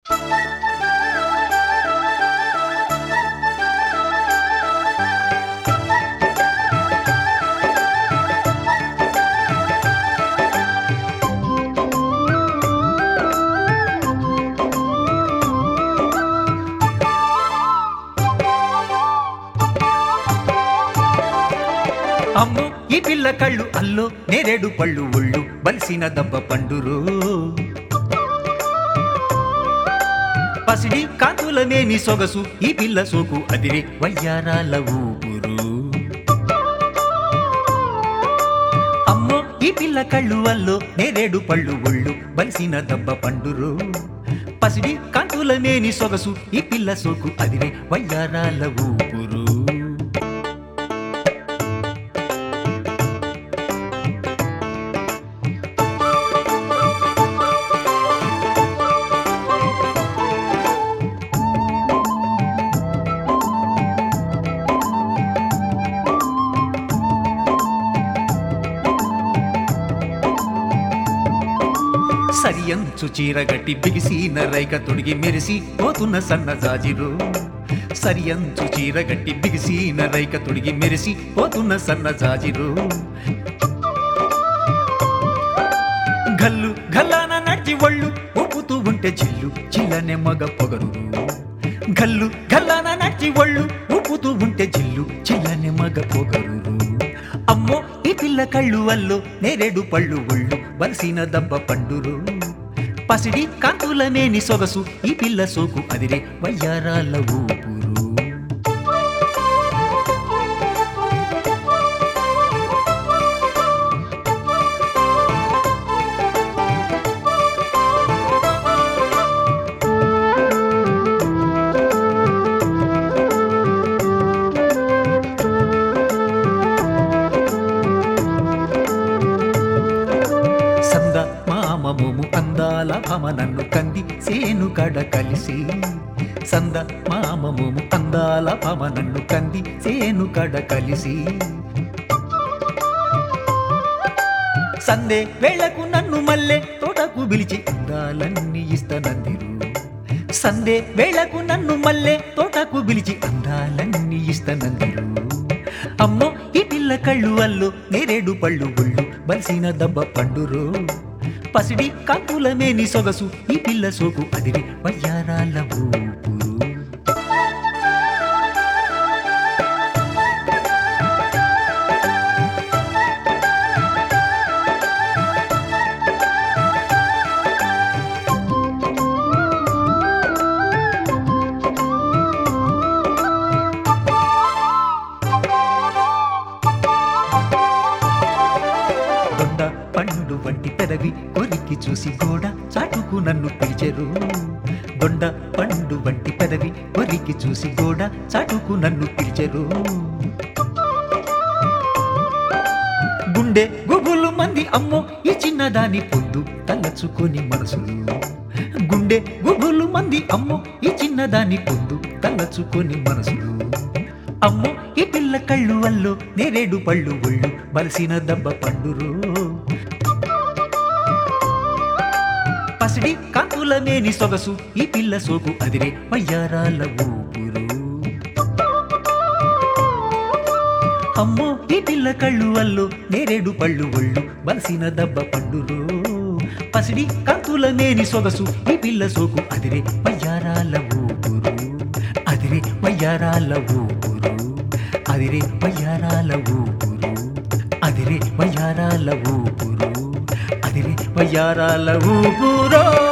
అమ్మో ఈ పిల్ల కళ్ళు అల్లో నేరేడు పళ్ళు ఒళ్ళు బలిసిన దబ్బ పండురు పసిడి కాంతుల మేని సొగసు ఈ పిల్ల సోకు అదిరే వయ్యారాల ఊపురు అమ్మో ఈ పిల్ల కళ్ళు అల్లో నేరేడు పళ్ళు ఒళ్ళు బలిసిన దబ్బ పండురు పసిడి కాంతుల మేని సొగసు ఈ పిల్ల సోకు అదిరే వయ్యారాల ఊపురు సరియంచు చీరగట్టి బిగిసిన రైక తొడిగి మెరిసి పోతున్న సన్న జాజిరు సరియంచు చీరగట్టి బిగిసిన రైక తొడిగి మెరిసి పోతున్న సన్న జాజిరు గల్లు గల్లాన నడిచి ఒళ్ళు ఊపుతూ ఉంటే చిల్లు చిల్లనే మగ పొగరు గల్లు గల్లాన నడిచి ఒళ్ళు ఊపుతూ ఉంటే చిల్లు చిల్లనే మగ పొగరు అమ్మో ఈ పిల్ల కళ్ళు అల్లో నేరేడు పళ్ళు ఒళ్ళు వలసిన దబ్బ పండురు పసిడి కాంతుల మేని సొగసు ఈ పిల్ల సోకు అదిరే వయ్యారాల ఊపురు సంద మామము అందాల భమ నన్ను కంది సేను కడ కలిసి సంద మామము అందాల భమ నన్ను కంది సేను కడ కలిసి సందే వేళకు నన్ను మల్లె తోటకు పిలిచి అందాలన్నీ ఇస్తానందిరు సందే వేళకు నన్ను మల్లె తోటకు పిలిచి అందాలన్నీ ఇస్తానందిరు అమ్మో ఈ పిల్ల కళ్ళు అల్లు నేరేడు పళ్ళు గుళ్ళు బలిసిన దబ్బ పండురు పసిడి కాంతుల మేని సొగసు ఈ పిల్ల సోకు అదిరి వయ్యారాల ఊపురు దొండ పండు వంటి పెదవి కొరికి చూసి గోడ చాటుకు నన్ను పిలిచెరు దొండ పండు వంటి పెదవి కొరికి చూసి గోడ చాటుకు నన్ను పిలిచెరు గుండె గుబులు మంది అమ్మో ఈ చిన్నదాని పొద్దు తలచుకొని మనసులు గుండె గుబులు మంది అమ్మో ఈ చిన్నదాని పొద్దు తలచుకొని మనసులు అమ్మో ఈ పిల్ల కళ్ళు వల్లు నేరేడు పళ్ళు ఒళ్ళు బలిసిన దెబ్బ పండురు పసిడి కాంతుల మేని సొగసు ఈ పిల్ల సోకు అదిరే వయ్యారాల ఊపురు అమ్మో ఈ పిల్ల కళ్ళు వల్లు నేరేడు పళ్ళు ఒళ్ళు బలిసిన దెబ్బ పండురు పసిడి కాంతుల మేని సొగసు ఈ పిల్ల సోకు అదిరే వయ్యారాల ఊపురు అదిరే వయ్యారాల ఊపురు అదిరే వయ్యారాల ఊపురు అదిరే వయ్యారాల ఊపురు అదిరే వయ్యారాల ఊపురో